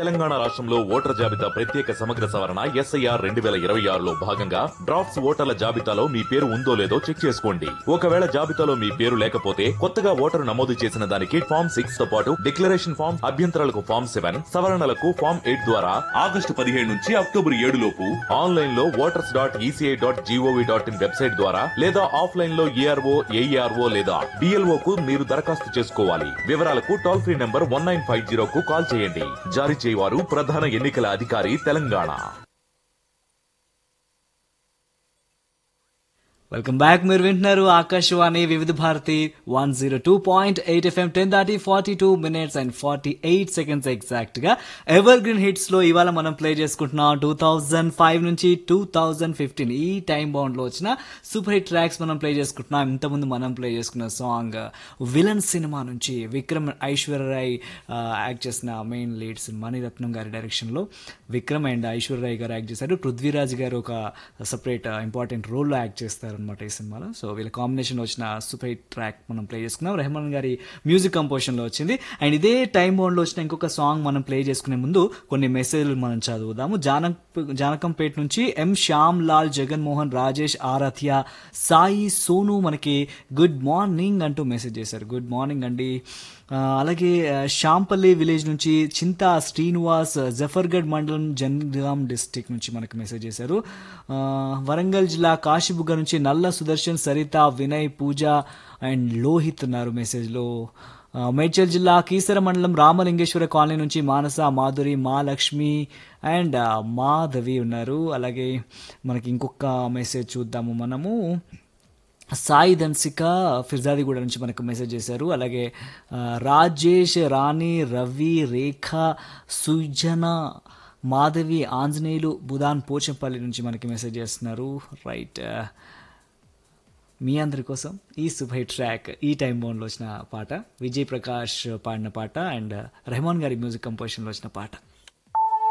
తెలంగాణ రాష్ట్రంలో ఓటర్ జాబితా ప్రత్యేక సమగ్ర సవరణ ఎస్ఐఆర్ రెండు వేల ఇరవై ఆరులో భాగంగా డ్రాఫ్ట్స్ ఓటర్ల జాబితాలో మీ పేరు ఉందో లేదో చెక్ చేసుకోండి ఒకవేళ జాబితాలో మీ పేరు లేకపోతే కొత్తగా ఓటరు నమోదు చేసిన దానికి ఫామ్ సిక్స్ తో పాటు డిక్లరేషన్ ఫామ్ అభ్యంతరాలకు ఫామ్ సెవెన్ సవరణలకు ఫామ్ ఎయిట్ ద్వారా ఆగస్టు పదిహేడు నుంచి అక్టోబర్ ఏడు లోపు ఆన్లైన్ లో voters dot ECI dot GOV dot in website ద్వారా లేదా ఆఫ్లైన్ లో ఏఆర్ఓ ఏఈఆర్ఓ లేదా డిఎల్ఓ కు మీరు దరఖాస్తు చేసుకోవాలి వివరాలకు toll free number one nine five zero కు కాల్ చేయండి జారీ చేయవారు ప్రధాన ఎన్నికల అధికారి తెలంగాణ వెల్కమ్ బ్యాక్ మీరు వింటున్నారు ఆకాశవాణి వివిధ Bharati one zero two point eight FM ten దాటి forty two minutes and forty eight seconds exact గా ఎవర్ గ్రీన్ హిట్స్ లో ఇవాళ మనం ప్లే చేసుకుంటున్నాం టూ థౌజండ్ ఫైవ్ నుంచి టూ థౌజండ్ ఫిఫ్టీన్ ఈ టైం బౌండ్ లో వచ్చిన సూపర్ హిట్ ట్రాక్స్ మనం ప్లే చేసుకుంటున్నాం ఇంతకుముందు మనం ప్లే చేసుకున్న సాంగ్ విలన్ సినిమా నుంచి విక్రమ్ ఐశ్వర్యరాయ్ యాక్ట్ చేసిన మెయిన్ లీడ్స్ మణిరత్నం గారి డైరెక్షన్ లో విక్రమ్ అండ్ ఐశ్వర్యరాయ్ గారు యాక్ట్ చేశారు పృథ్వీరాజ్ గారు ఒక సపరేట్ ఇంపార్టెంట్ రోల్లో యాక్ట్ చేస్తారు అనమాట ఈ సినిమాలో సో వీళ్ళ కాంబినేషన్ వచ్చిన సూపర్ హిట్ ట్రాక్ మనం ప్లే చేసుకున్నాం రెహమాన్ గారి మ్యూజిక్ కంపోజిషన్ లో వచ్చింది అండ్ ఇదే టైం బౌండ్ లో వచ్చిన ఇంకొక సాంగ్ మనం ప్లే చేసుకునే ముందు కొన్ని మెసేజ్లు మనం చదువుదాము జానక్ జానకంపేట నుంచి ఎం శ్యామ్ లాల్ జగన్మోహన్ రాజేష్ ఆరాధ్య సాయి సోను మనకి గుడ్ మార్నింగ్ అంటూ మెసేజ్ చేశారు గుడ్ మార్నింగ్ అండి ఆ, అలాగే ఆ, శాంపల్లి విలేజ్ నుంచి చింతా శ్రీనివాస్ జఫర్గఢ్ మండలం జనగాం డిస్టిక్ నుంచి మనకు మెసేజ్ చేశారు ఆ, వరంగల్ జిల్లా కాశీబుగ్గ నుంచి నల్ల సుదర్శన్ సరిత వినయ్ పూజ అండ్ లోహిత్ ఉన్నారు మెసేజ్లో ఆ, మేడ్చల్ జిల్లా కీసర మండలం రామలింగేశ్వర కాలనీ నుంచి మానస మాధురి మా లక్ష్మి అండ్ ఆ, మాధవి ఉన్నారు అలాగే మనకి ఇంకొక మెసేజ్ చూద్దాము మనము సాయి ధన్సిక ఫిర్జాదిగూడ నుంచి మనకు మెసేజ్ చేశారు అలాగే ఆ, రాజేష్ రాణి రవి రేఖ సుజన మాధవి ఆంజనేయులు బుధాన్ పోచంపల్లి నుంచి మనకి మెసేజ్ చేస్తున్నారు రైట్ ఆ, మీ అందరి కోసం ఈ సూపర్ ట్రాక్ ఈ టైం బౌండ్లో వచ్చిన పాట విజయ్ ప్రకాష్ పాడిన పాట అండ్ రెహమాన్ గారి మ్యూజిక్ కంపోజిషన్లో వచ్చిన పాట